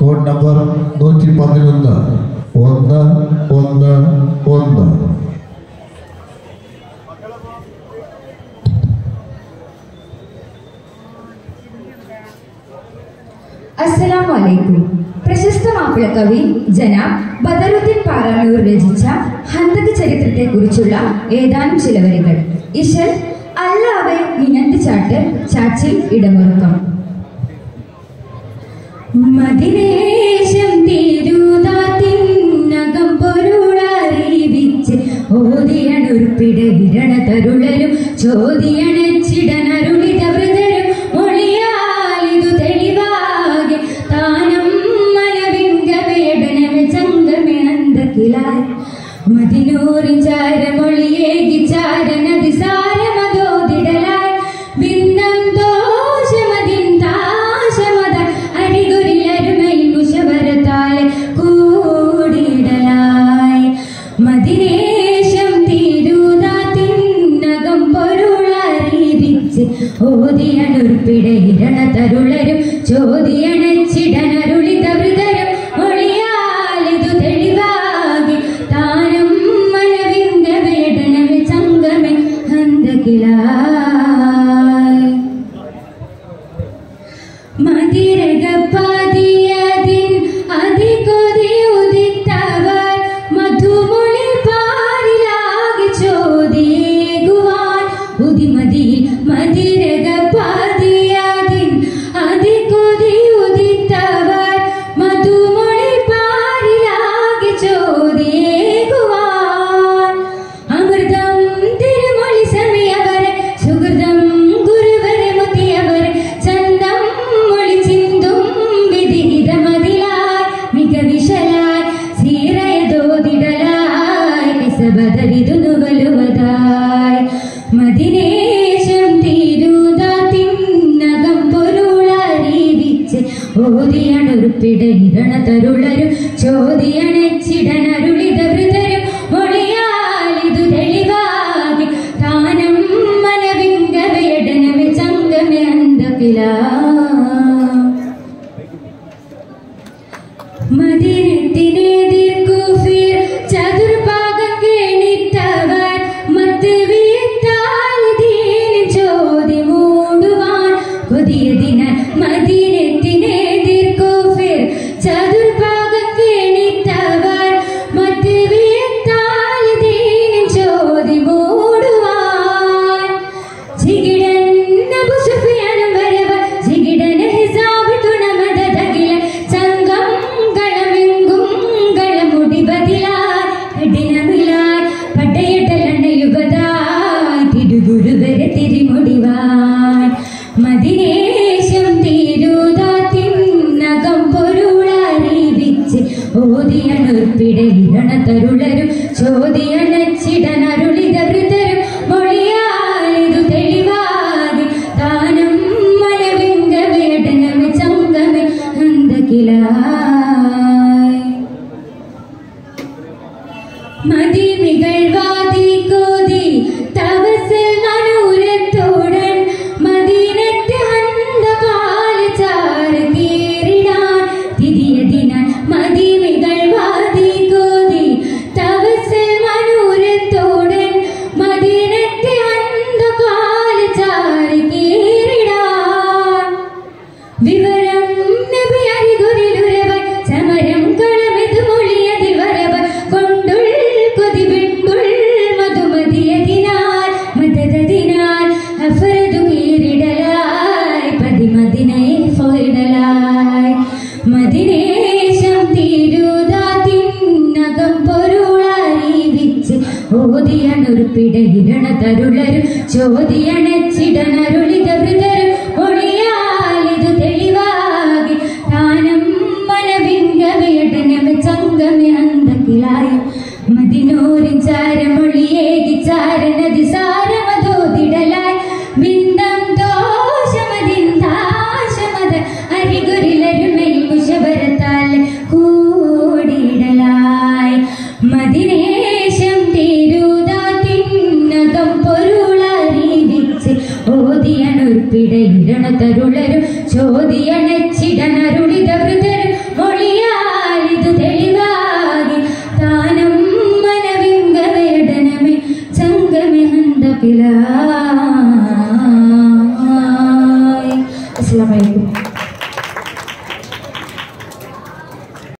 code number നൂറ്റി പതിനൊന്ന് ഒന്ന് ഒന്ന് ഒന്ന് അസ്സലാമു അലൈക്കും പ്രശസ്ത മാപ്പിള കവി ജനാബ് ബദറുദ്ദീൻ പാറാണൂർ രചിച്ച ഹന്തക ചരിത്രത്തെക്കുറിച്ചുള്ള ഏതാനും ചില വരികൾ ഇശൽ അല്ലാവെ ഇനന്ത് ചാട്ട് ചാച്ചിൽ ഇടമുറക്കം മതിരേശം തീരൂതാത്തിനകം പൊരുളറിവിച്ച് ഓതിയണുർപ്പിട വിരണ തരുളരും ചോദിയണച്ചിടനരുളിത വൃതരും മൊഴിയാലിതു തെളിവാകെ താനം മനവിംഗവേടനമെ ചങ്കമെ അന്തക്കിലായി മതിനൂറി ചാരമൊഴിയേകി ചാരനദി സാരമതോതിടലായി ബിന്ദം ദോഷമതിൻ താശമത അരികുരിലരുമൈ മുഷവരത്താലെ കൂടിയിടലായി മതിനേശം തീരൂതാത്തിനകം പൊരുളറിയിച്ച് ഓതിയണുർപ്പിട ഇരണ തരുളരും ചോദിയണച്ചിടനരുളിത വൃതരും ഒളിയാലിതു തെളിവാകി താനം മനവിംഗ വേടനമെ ചങ്കമെ ഹന്തകിലായി മതിരകപ്പാതിയതിൻ അതികൊതി ഉദിത്തവർ മധുമൊളി പാരിലാകെ ചോദിയേകുവാൻ ഉദിമതിയിൽ മതിരകപ്പാതിയതിൻ അതികൊതി ഉദിത്തവർ മധുമൊളി പാരിലാകെ ചോദിയേകുവാൻ അമൃതം തിരുമൊഴി സമയവരെ സുഹൃതം ഗുരുവരെ മുത്തിയവരെ ചന്തം മൊഴി ചിന്തും വിധിഹിതമതിലായി മികവിശലായി സീറയതോതിടലായി വിസബദരിതു നുവലുവതായി മതിനേശം തീരൂതാത്തിനകം പൊരുളറിയിച്ച് ഓതിയണുറുപ്പിട ഇരണ തരുളരും ചോദിയണച്ചിടനരുളിത വൃതരും മൊഴിയാലിതു തെളിവാകി താനം മനവിംഗവേടനമെ ചങ്കമെ അന്തകിലാ മദിനത്തിനെതിർക്കുഫിർ ചതുർഭാഗം കേണിത്തവർ മത്ത് വിയത്താൽ ദീനിൻ ചോദ്യ മൂടുവാൻ കൊതിയതിനാൽ മദിനത്തിനെതിർക്കുഫിർ ചതുർഭാഗം കേണിത്തവർ മത്ത് വിയത്താൽ ദീനിൻ ചോദ്യ മൂടുവാൻ ജിഗിടൻ അബു സുഫിയാനും വരവ് ജിഗിടൻ ഹിസാബ് തുണമതകില സംഘം കളമെങ്കും കളമുടിപതിലായി കഠിനമിലായി പട്ടയട്ടലണയുഗതായി തിരുഗുരുവരെ തിരിമുടിവാൻ മതിനേശം തീരൂതാത്തിനകം പൊരുളറിവിച്ച് ഓതിയണുർപ്പിട ഇരണ തരുളരും ചോദിയണച്ചിടനരുളിത വൃതരും മൊഴിയാലിതു തെളിവാകി താനം മനവിംഗ വേടനമെ ചങ്കമെ അന്തകിലായി മതിമികൾ വാതി കോതി തവസിൽ മനൂരത്തോടൻ മദീനത്തെ ഹന്ത പാലിച്ചാറ് കീറിടാൻ തിരിയതിനാൽ മതിമികൾ വാതി കോതി തവസിൽ മനൂരത്തോടൻ മദീനത്തെ ഹന്ത പാലിച്ചാറ് കീറിടാൻ വിവരം നബി അരികുരിലുരവർ സമരം കളമെതു മൊഴിയതിൽ വരവർ കൊണ്ടുൾ കൊതി വിട്ടുൾ മധുമതിയതിനാൽ മദതതിനാൽ അഫറതു കീറിടലായി പതിമതിനയെ ഫോയിടലായി മദിനേശം തീരൂതാത്തിനകം പൊരുളറിവിച്ച് ഓതിയണുറുപ്പിട ഇരണ തരുളരും ചോദിയണച്ചിടനരുളിത വൃതരും ഒളിയാലിതു തെളിവാകി താനം മനവിംഗവേടനമ ചങ്കമെ അന്തക്കിലായി മതിനൂരി ചാരമൊഴിയേകി ചാരനദി സാരമതോതിടലായി ബിന്ദം ദോഷമതിൻ ദാശമത അരികുരിലരുമൈ മുഷവരത്താൽ കൂടിയിടലായി മതിനേശം തീരൂതാത്തിനകം പൊരുളറിവിച്ച് ഓതിയണുർപ്പിട ഇരണ തരുളരും ചോദിയണച്ചിടനരുളിത വൃതരും മൊഴി അസ്സലാമു അലൈക്കും